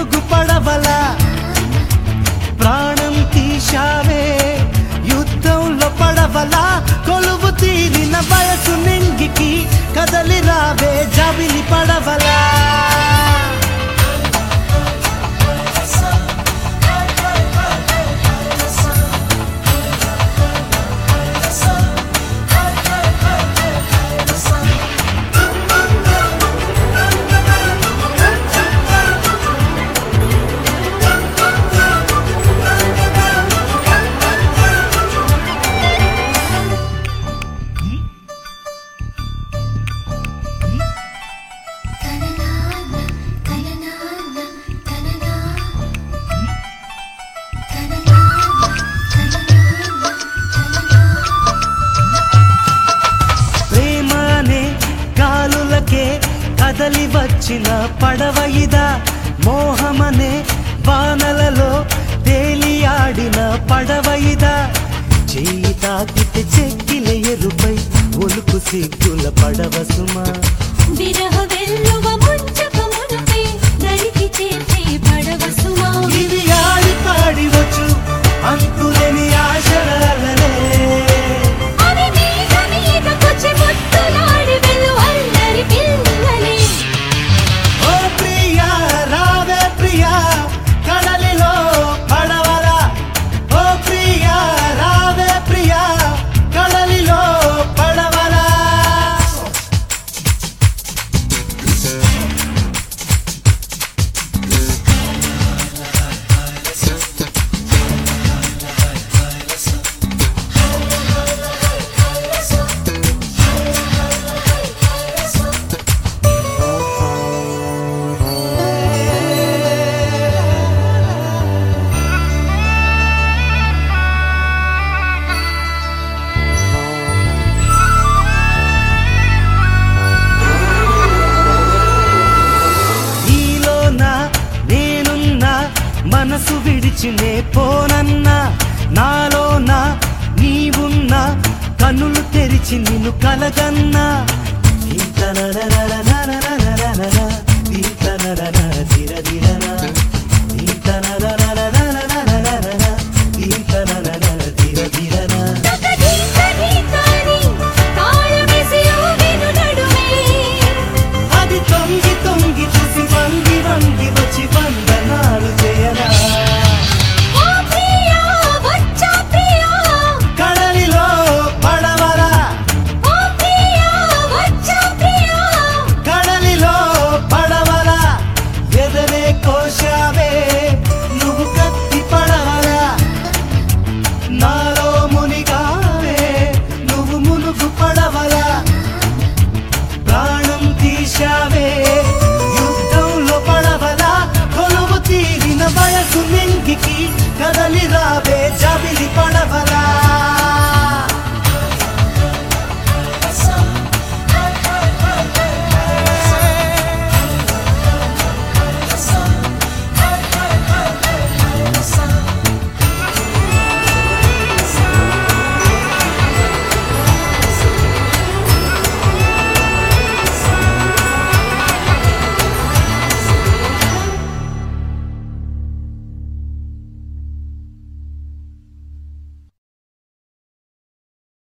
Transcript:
మునుగు పడవలా ప్రాణం తీశావే యుద్ధంలో పడవలా కొలువు తీరిన వయసు నింగికి కదలి రావే జబిలి పడవలా ప్రేమనే గాలులకే కదలి వచ్చిన పడవ ఇదా మోహమనే వానలలో తేలియాడిన పడవ ఇదా చేయి తాకితే చెక్కిల ఎరుపై ఒలుకు సిగ్గుల పడవ సుమా విరహ వెల్లువ ముంచక మునుపే దరికి చేర్చే పడవ సుమా ఇది ఆడి పాడి వచ్చు అంతులేని ఆశలలనే అవి మీద మీదకొచ్చి ముత్తులాడి వెళ్ళు అల్లరి పిల్లలే ఓ ప్రియా రావే ప్రియా కడలిలో పడవలా ఓ ప్రియా రావే ప్రియా కడలిలో పడవలా నీలోనా నేనున్నా మనసు విడిచినే పోనన్నా నాలోనా నీవున్నా కన్నులు తెరిచి నిన్ను కలగన్నా ఇంతనరరరరరరరరరర, ఇంతనరరర ధిరధిరర, ఇంతనరరరరరరరరర, ఇంతనరరర ధిరధిరర. తకదీతని తాని తాళమేసి ఊగిను నడుమే అది తొంగి తొంగి చూసి వంగి వంగి వచ్చి వందనాలు చేయరా ఓ ప్రియా వచ్చా ప్రియా కడలిలో పడవరా ఓ ప్రియా వచ్చా ప్రియా కడలిలో పడవరా ఎదరే కోశావే నువ్వు కత్తి పడవరా నాలో మునిగావే నువ్వు మునుగు పడవరా ప్రాణం తీశావే యుద్ధంలో పడవరా కొలువు తీరిన వయసు నింగికి కదలి రావే జబిలి పడవరా